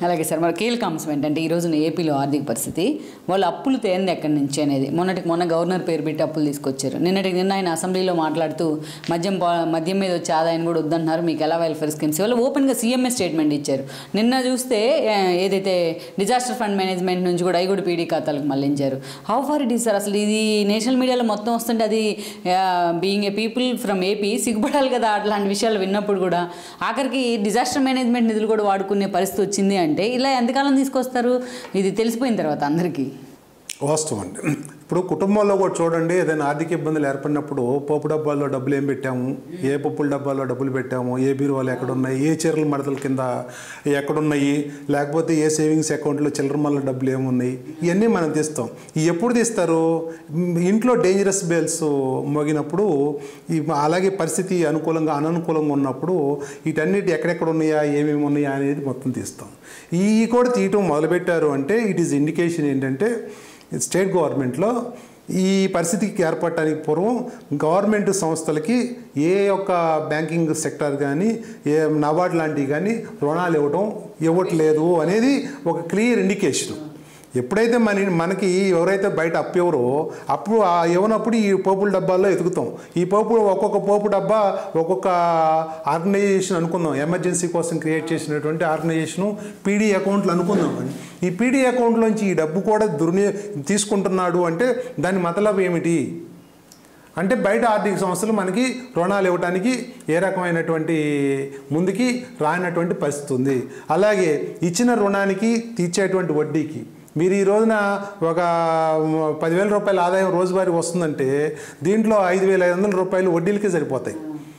అలాగే సార్ మరి కీలక అంశం ఏంటంటే ఈ రోజున ఏపీలో ఆర్థిక పరిస్థితి వాళ్ళు అప్పులు తేంది ఎక్కడి నుంచి అనేది మొన్నటికి మొన్న గవర్నర్ పేరు పెట్టి అప్పులు తీసుకొచ్చారు నిన్నటికి నిన్న ఆయన అసెంబ్లీలో మాట్లాడుతూ మద్యం పా- మద్యం మీద వచ్చే ఆదాయం కూడా వద్దంటున్నారు మీకు ఎలా వెల్ఫేర్ స్కీమ్స్ వాళ్ళు ఓపెన్గా సీఎంఏ స్టేట్మెంట్ ఇచ్చారు నిన్న చూస్తే ఆ, ఏదైతే డిజాస్టర్ ఫండ్ మేనేజ్మెంట్ నుంచి కూడా అవి కూడా పీడీ ఖాతాలకు మళ్ళించారు how far it is sir అసలు ఇది నేషనల్ మీడియాలో మొత్తం వస్తుంటే అది being a people from AP సిగ్గుపడాలి కదా అట్లాంటి విషయాలు విన్నప్పుడు కూడా ఆఖరికి డిజాస్టర్ మేనేజ్మెంట్ నిధులు కూడా వాడుకునే పరిస్థితి వచ్చింది అంటే ఇలా ఎంతకాలం తీసుకొస్తారు ఇది తెలిసిపోయిన తర్వాత అందరికీ వాస్తవం అండి ఇప్పుడు కుటుంబంలో కూడా చూడండి ఏదైనా ఆర్థిక ఇబ్బందులు ఏర్పడినప్పుడు పోపు డబ్బాల్లో డబ్బులు ఏం పెట్టాము ఏ పప్పుల డబ్బాల్లో డబ్బులు పెట్టాము ఏ బీరువాలు ఎక్కడున్నాయి ఏ చీరల మడతల కింద ఎక్కడున్నాయి లేకపోతే ఏ సేవింగ్స్ అకౌంట్లో చిల్లర మల్ల డబ్బులు ఏమున్నాయి ఇవన్నీ మనం తీస్తాం ఇవి ఎప్పుడు తీస్తారు మ్, ఇంట్లో డేంజరస్ బేల్స్ మోగినప్పుడు ఈ అలాగే పరిస్థితి అనుకూలంగా అననుకూలంగా ఉన్నప్పుడు వీటన్నిటి ఎక్కడెక్కడ ఉన్నాయా ఏమేమి ఉన్నాయా అనేది మొత్తం తీస్తాం ఈ కూడా తీయటం మొదలుపెట్టారు అంటే ఇట్ ఈస్ ఇండికేషన్ ఏంటంటే స్టేట్ గవర్నమెంట్లో ఈ పరిస్థితికి ఏర్పడటానికి పూర్వం గవర్నమెంట్ సంస్థలకి ఏ ఒక్క బ్యాంకింగ్ సెక్టర్ కానీ ఏ నబార్డ్ లాంటివి కానీ రుణాలు ఇవ్వడం ఇవ్వట్లేదు అనేది ఒక క్లియర్ ఇండికేషన్ ఎప్పుడైతే మన మనకి ఎవరైతే బయట అప్పు ఎవరో అప్పుడు ఆ ఇవ్వనప్పుడు ఈ పోపుల డబ్బాల్లో ఎతుకుతాం ఈ పోపు ఒక్కొక్క పోపు డబ్బా ఒక్కొక్క ఆర్గనైజేషన్ అనుకుందాం ఎమర్జెన్సీ కోసం క్రియేట్ చేసినటువంటి ఆర్గనైజేషను పీడీ అకౌంట్లు అనుకుందాం అండి ఈ పీడీ అకౌంట్లోంచి ఈ డబ్బు కూడా దుర్ని తీసుకుంటున్నాడు అంటే దాని మతలబ్ ఏమిటి అంటే బయట ఆర్థిక సంస్థలు మనకి రుణాలు ఇవ్వడానికి ఏ రకమైనటువంటి ముందుకి రానటువంటి పరిస్థితి ఉంది అలాగే ఇచ్చిన రుణానికి తీర్చేటువంటి వడ్డీకి మీరు ఈ రోజున ఒక పదివేల రూపాయల ఆదాయం రోజువారీ వస్తుందంటే దీంట్లో ఐదు వేల ఐదు వందల రూపాయలు వడ్డీలకే సరిపోతాయి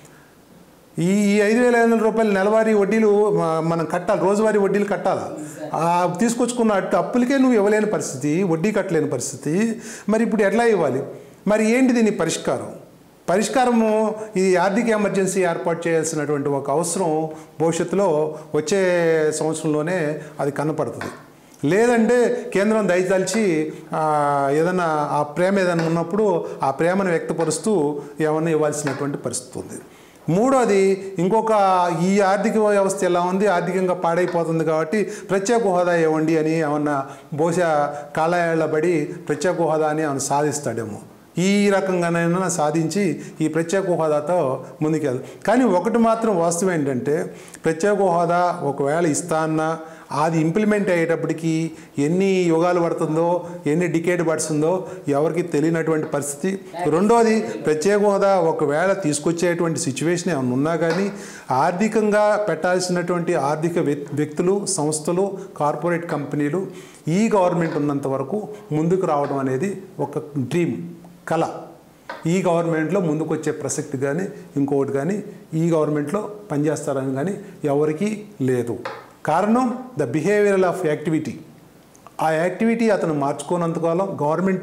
ఈ ఈ ఐదు వేల ఐదు వందల రూపాయలు నెలవారీ వడ్డీలు మ- మనం కట్టాలి రోజువారీ వడ్డీలు కట్టాలి ఆ తీసుకొచ్చుకున్న అట్టు అప్పులకే నువ్వు ఇవ్వలేని పరిస్థితి వడ్డీ కట్టలేని పరిస్థితి మరి ఇప్పుడు ఎట్లా ఇవ్వాలి మరి ఏంటి దీని పరిష్కారం పరిష్కారము ఈ ఆర్థిక ఎమర్జెన్సీ ఏర్పాటు చేయాల్సినటువంటి ఒక అవసరం భవిష్యత్తులో వచ్చే సంవత్సరంలోనే అది కనపడుతుంది లేదంటే కేంద్రం దయతలిచి ఆ, ఏదైనా ఆ ప్రేమ ఏదైనా ఉన్నప్పుడు ఆ ప్రేమను వ్యక్తపరుస్తూ ఏమన్నా ఇవ్వాల్సినటువంటి పరిస్థితి ఉంది మూడోది ఇంకొక ఈ ఆర్థిక వ్యవస్థ ఎలా ఉంది ఆర్థికంగా పాడైపోతుంది కాబట్టి ప్రత్యేక హోదా ఇవ్వండి అని ఏమన్నా బహుశా కాలయాళ్ళబడి ప్రత్యేక హోదా అని ఏమన్నా సాధిస్తాడేమో ఈ రకంగానైనా సాధించి ఈ ప్రత్యేక హోదాతో ముందుకెళ్దాం కానీ ఒకటి మాత్రం వాస్తవం ఏంటంటే ప్రత్యేక హోదా ఒకవేళ ఇస్తా అన్నా అది ఇంప్లిమెంట్ అయ్యేటప్పటికి ఎన్ని యుగాలు పడుతుందో ఎన్ని డికేడ్ పడుతుందో ఎవరికి తెలియనటువంటి పరిస్థితి రెండోది ప్రత్యేక హోదా ఒకవేళ తీసుకొచ్చేటువంటి సిచ్యువేషన్ ఏమైనా ఉన్నా కానీ ఆర్థికంగా పెట్టాల్సినటువంటి ఆర్థిక వ్యక్- వ్యక్తులు సంస్థలు కార్పొరేట్ కంపెనీలు ఈ గవర్నమెంట్ ఉన్నంత వరకు ముందుకు రావడం అనేది ఒక డ్రీమ్ కళ ఈ గవర్నమెంట్లో ముందుకు వచ్చే ప్రసక్తి కానీ ఇంకొకటి కానీ ఈ గవర్నమెంట్లో పనిచేస్తారని కానీ ఎవరికీ లేదు కారణం ద బిహేవియరల్ ఆఫ్ యాక్టివిటీ ఆ యాక్టివిటీ అతను మార్చుకోనంతకాలం గవర్నమెంట్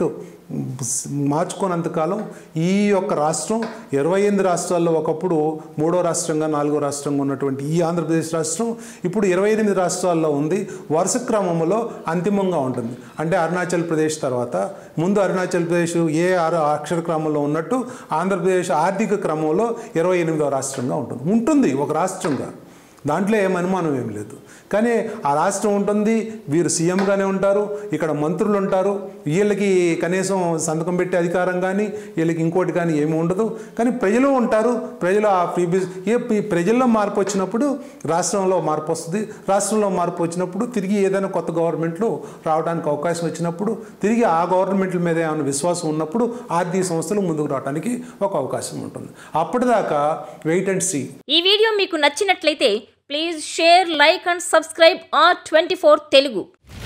మార్చుకోనంతకాలం ఈ యొక్క రాష్ట్రం ఇరవై ఎనిమిది రాష్ట్రాల్లో ఒకప్పుడు మూడో రాష్ట్రంగా నాలుగో రాష్ట్రంగా ఉన్నటువంటి ఈ ఆంధ్రప్రదేశ్ రాష్ట్రం ఇప్పుడు ఇరవై ఎనిమిది రాష్ట్రాల్లో ఉంది వరుస క్రమంలో అంతిమంగా ఉంటుంది అంటే అరుణాచల్ ప్రదేశ్ తర్వాత ముందు అరుణాచల్ ప్రదేశ్ ఏ ఆరు అక్షర క్రమంలో ఉన్నట్టు ఆంధ్రప్రదేశ్ ఆర్థిక క్రమంలో ఇరవై ఎనిమిదో రాష్ట్రంగా ఉంటుంది ఉంటుంది ఒక రాష్ట్రంగా దాంట్లో ఏం అనుమానం ఏం లేదు కానీ ఆ రాష్ట్రం ఉంటుంది వీరు సీఎంగానే ఉంటారు ఇక్కడ మంత్రులు ఉంటారు వీళ్ళకి కనీసం సంతకం పెట్టే అధికారం కానీ వీళ్ళకి ఇంకోటి కానీ ఏమి ఉండదు కానీ ప్రజలు ఉంటారు ప్రజలు ఆ ప్రీవియస్ ఏ ఈ ప్రజల్లో మార్పు వచ్చినప్పుడు రాష్ట్రంలో మార్పు వస్తుంది రాష్ట్రంలో మార్పు వచ్చినప్పుడు తిరిగి ఏదైనా కొత్త గవర్నమెంట్లు రావడానికి అవకాశం వచ్చినప్పుడు తిరిగి ఆ గవర్నమెంట్ల మీద ఏమైనా విశ్వాసం ఉన్నప్పుడు ఆర్థిక సంస్థలు ముందుకు రావడానికి ఒక అవకాశం ఉంటుంది అప్పటిదాకా వెయిట్ అండ్ సీ ఈ వీడియో మీకు నచ్చినట్లయితే please share like and subscribe R twenty Telugu